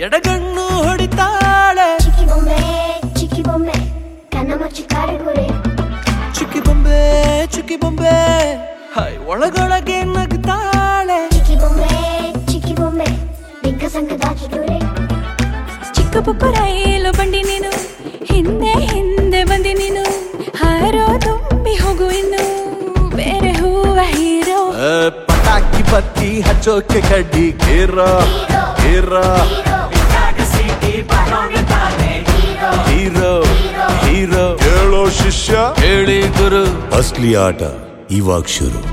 ಎಡಗಣ್ಣು ಹೊಡಿತಾಳೆ ಚಿಕ್ಕಿ ಬೊಂಬೆ ಚಿಕ್ಕಿ ಬೊಂಬೆ ಕಣ್ಣ ಮುಚ್ಚಿ ಕಾಡುಗುರೆ ಚುಕ್ಕಿ ಬೊಂಬೆ ಚುಕ್ಕಿ ಬೊಂಬೆ ಹಾಯ್ ಒಳಗೊಳಗೆ ನಗ್ತಾಳೆ ಚಿಕ್ಕಿ ಬೊಂಬೆ ಚಿಕ್ಕಿ ಬೊಂಬೆ ಬಿಕ್ಕ ಸಂಕದಾಕಿಗುರೆ ಚಿಕ್ಕ ಪುಕ್ಕ ರೈಲು ಬಂಡಿ ನೀನು ಹಿಂದೆ ಹಿಂದೆ ಬಂದಿ ನೀನು ಹಾರೋ ತುಂಬಿ ಹೋಗು ಇನ್ನು ಬೇರೆ ಹೂವ ಹೀರೋ ಆ, ಪಟಾಕಿ ಬತ್ತಿ ಹಚ್ಚೋಕೆ ಕಡ್ಡಿ ಗೇರ ಗೇರ ಹೀರೋ ಹೀರೋ ಹೇಳೋ ಶಿಷ್ಯ ಹೇಳಿ ಗುರು ಅಸ್ಲಿ ಆಟ ಇವಾಗ ಶುರು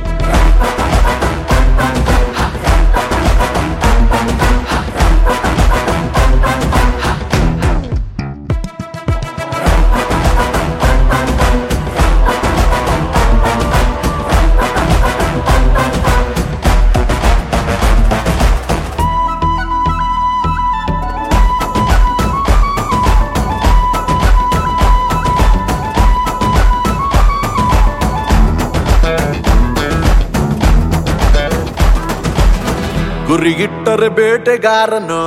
ಗುರಿಗಿಟ್ಟರೆ ಬೇಟೆಗಾರನು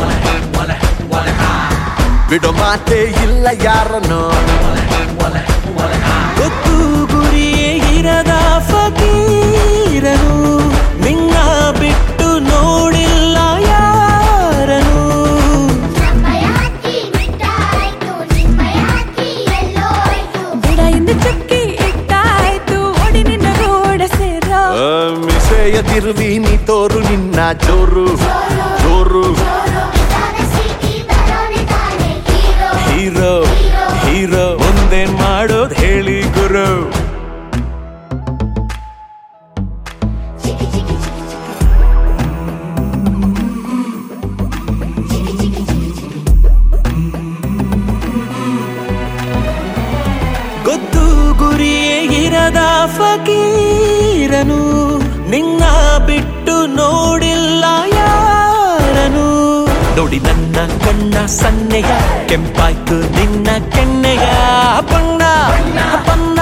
ಬಿಡೋ ಮಾತೆ ಇಲ್ಲ ಯಾರನು ಗೊತ್ತು ಗುರಿಯೇ ಇರದ ಫಕೀರನು ನಿನ್ನ ಬಿಟ್ಟು ನೋಡಿಲ್ಲ ಯಾರನು ನಮ್ಮಯಾಕಿ ಮಿಟ್ಟಾಯ್ತು ನಿಮ್ಮಯಾಕಿ ಎಲ್ಲೋಯ್ತು ಬಿಡ ಎಂದು ಚುಕ್ಕಿ ಇಟ್ಟಾಯ್ತು ಓಡಿ ನಿನ್ನ ರೋಡ ಸೇರೋ ಆ, ಮಿಸೆಯ ತಿರುವಿ ನೀ ತೋರು ನಿನ್ನ ಜೋರು ಜೋರು ಇದಾದ ಸಿಟಿ ಬರೋನೆ ತಾನೆ ಹೀರೋ ಹೀರೋ ಹೀರೋ ಮುಂದೇನ್ ಮಾಡೋದ್ ಹೇಳಿ ಗುರು ಚಿಕ್ಕಿ ಚಿಕ್ಕಿ ಚಿಕ್ಕಿ ಚಿಕ್ಕಿ ಚಿಕ್ಕಿ ಚಿಕ್ಕಿ ಚಿಕ್ಕಿ ಗೊತ್ತು ಗುರಿಯೇ ಇರದ ಫಕೀರನು ನಿನ್ನ ಬಿಟ್ಟು ನೋಡಿಲ್ಲ ಯಾರನು ನೋಡಿ ನನ್ನ ಕಣ್ಣ ಸನ್ನೆಯ ಕೆಂಪಾಯ್ತು ನಿನ್ನ ಕೆನ್ನೆಯ ಬಣ್ಣ ಬಣ್ಣ